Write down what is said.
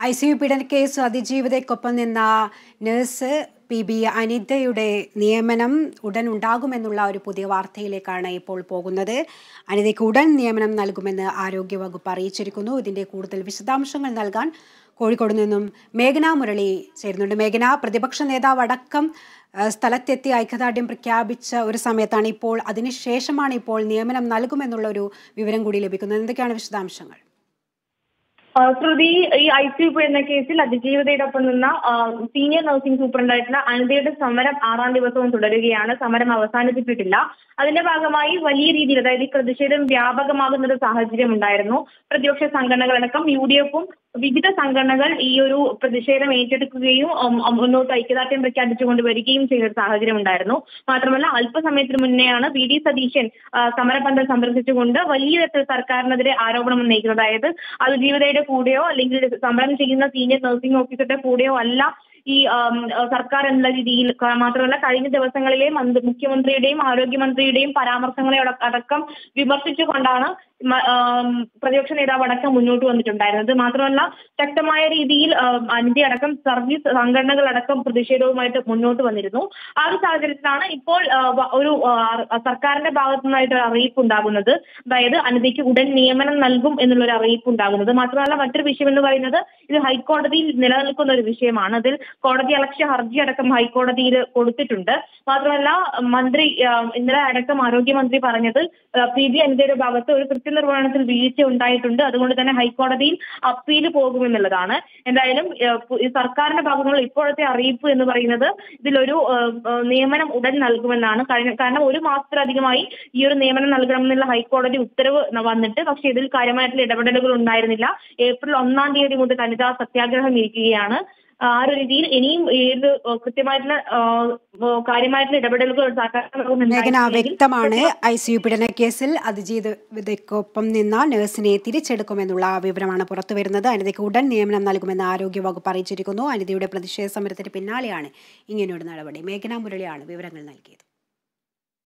I C U പീഡന case അതിജീവിതയ്ക്കൊപ്പം നിന്ന നഴ്സ് പി ബി അനിതയുടെ നിയമനം ഉടൻ ഉണ്ടാകുമെന്നുള്ള ഒരു പുതിയ വാർത്തയിലേക്കാണ് ഇപ്പോൾ പോകുന്നത് അനിതയ്ക്ക് ഉടൻ നിയമനം നൽകുമെന്ന് ആരോഗ്യവകുപ്പ് അറിയിച്ചിരിക്കുന്നു ഇതിന്റെ കൂടുതൽ വിശദാംശങ്ങൾ നൽകാൻ കോഴിക്കോട് നിന്നും മേഘന മുരളി ചേരുന്നുണ്ട് മേഘന പ്രതിപക്ഷ നേതാവ് അടക്കം ഏഹ്, സ്ഥലത്തെത്തി ഐക്യദാർഢ്യം പ്രഖ്യാപിച്ച ഒരു സമയത്താണ് ഇപ്പോൾ അതിനുശേഷമാണ് ഇപ്പോൾ നിയമനം നൽകുമെന്നുള്ള ഒരു വിവരം കൂടി ലഭിക്കുന്നത് എന്തൊക്കെയാണ് വിശദാംശങ്ങൾ ആ, ശ്രുതി ഈ ഐ സി യു എന്ന കേസിൽ അതിജീവിതയോടൊപ്പം നിന്ന ആ, സീനിയർ നഴ്സിംഗ് സൂപ്രണ്ടായിട്ടുള്ള അനിതയുടെ സമരം ആറാം ദിവസവും തുടരുകയാണ് സമരം അവസാനിപ്പിച്ചിട്ടില്ല അതിന്റെ ഭാഗമായി വലിയ രീതിയിൽ അതായത് ഈ പ്രതിഷേധം വ്യാപകമാകുന്ന ഒരു സാഹചര്യം ഉണ്ടായിരുന്നു പ്രതിപക്ഷ സംഘടനകളടക്കം യു ഡി എഫും വിവിധ സംഘടനകൾ ഈ ഒരു പ്രതിഷേധം ഏറ്റെടുക്കുകയും ഉം, ഉം, മുന്നോട്ട് ഐക്യദാർഢ്യം പ്രഖ്യാപിച്ചുകൊണ്ട് വരികയും ചെയ്ത ഒരു സാഹചര്യം ഉണ്ടായിരുന്നു മാത്രമല്ല അല്പസമയത്തിന് മുന്നെയാണ് വി ഡി സതീശൻ ആ, സമരപന്തൽ സന്ദർശിച്ചുകൊണ്ട് വലിയ തരത്തിൽ സർക്കാരിനെതിരെ ആരോപണം ഉന്നയിക്കുന്നത് അതായത് അതിജീവിതയുടെ കൂടെയോ അല്ലെങ്കിൽ സമരം ചെയ്യുന്ന സീനിയർ നഴ്സിംഗ് ഓഫീസറുടെ കൂടെയോ അല്ല ഈ ആം, സർക്കാർ എന്നുള്ള രീതിയിൽ ക- മാത്രമല്ല കഴിഞ്ഞ ദിവസങ്ങളിലെ മന്ത്രി മുഖ്യമന്ത്രിയുടെയും ആരോഗ്യമന്ത്രിയുടെയും പരാമർശങ്ങളെ അട- അടക്കം വിമർശിച്ചുകൊണ്ടാണ് മ- ആം, പ്രതിപക്ഷ നേതാവ് അടക്കം മുന്നോട്ട് വന്നിട്ടുണ്ടായിരുന്നത് മാത്രമല്ല ശക്തമായ രീതിയിൽ ആം, അനിതി അടക്കം സർവീസ് സംഘടനകളടക്കം പ്രതിഷേധവുമായിട്ട് മുന്നോട്ട് വന്നിരുന്നു ആ ഒരു സാഹചര്യത്തിലാണ് ഇപ്പോൾ ആ, വ- ഒരു ആ, സർക്കാരിന്റെ ഭാഗത്തു നിന്നായിട്ട് ഒരു അറിയിപ്പ് ഉണ്ടാകുന്നത് അതായത് അനിതയ്ക്ക് ഉടൻ നിയമനം നൽകും എന്നുള്ള ഒരു അറിയിപ്പ് ഉണ്ടാകുന്നത് മാത്രമല്ല മറ്റൊരു വിഷയം എന്ന് പറയുന്നത് ഇത് ഹൈക്കോടതിയിൽ നിലനിൽക്കുന്ന ഒരു വിഷയമാണ് അതിൽ കോടതി അലക്ഷ്യ ഹർജി അടക്കം ഹൈക്കോടതിയിൽ കൊടുത്തിട്ടുണ്ട് മാത്രമല്ല മന്ത്രി ആ, ഇന്നലെ അടക്കം ആരോഗ്യമന്ത്രി പറഞ്ഞത് ആ, പി ബി അനിതയുടെ ഭാഗത്ത് ഒരു കൃത്യനിർവഹണത്തിൽ വീഴ്ച ഉണ്ടായിട്ടുണ്ട് അതുകൊണ്ട് തന്നെ ഹൈക്കോടതിയിൽ അപ്പീൽ പോകുമെന്നുള്ളതാണ് എന്തായാലും ആ, പു- ഈ സർക്കാരിന്റെ ഭാഗങ്ങളിൽ ഇപ്പോഴത്തെ അറിയിപ്പ് എന്ന് പറയുന്നത് ഇതിലൊരു ആ, ആ, നിയമനം ഉടൻ നൽകുമെന്നാണ് കഴിഞ്ഞ- കാരണം ഒരു മാസത്തിലധികമായി ഈ ഒരു നിയമനം നൽകണമെന്നുള്ള ഹൈക്കോടതി ഉത്തരവ് ന- വന്നിട്ട് പക്ഷേ ഇതിൽ കാര്യമായിട്ടുള്ള ഇടപെടലുകൾ ഉണ്ടായിരുന്നില്ല ഏപ്രിൽ ഒന്നാം തീയതി മുതൽ വനിതാ സത്യാഗ്രഹം ഇരിക്കുകയാണ് ആ ഒരു രീതിയിൽ ഇനിയും ഇത് കൃത്യമായിട്ടുള്ള ആ, ആ, കാര്യമായിട്ടുള്ള ഇടപെടലുകൾ സർക്കാർ ഭാഗത്തുനിന്ന് മേഘന ഉണ്ടായിട്ടില്ലെങ്കിൽ വ്യക്തമാണ് ഐ സി യു പീഡന കേസിൽ അതിജീവിതയ്ക്കൊപ്പം നിന്ന നഴ്സിനെ തിരിച്ചെടുക്കുമെന്നുള്ള വിവരമാണ് പുറത്തുവരുന്നത് അനിതയ്ക്ക് ഉടൻ നിയമനം നൽകുമെന്ന് ആരോഗ്യവകുപ്പ് അറിയിച്ചിരിക്കുന്നു അനിതയുടെ പ്രതിഷേധ സമരത്തിന് പിന്നാലെയാണ് ഇങ്ങനെയൊരു നടപടി മേഘന മുരളിയാണ് വിവരങ്ങൾ നൽകിയത്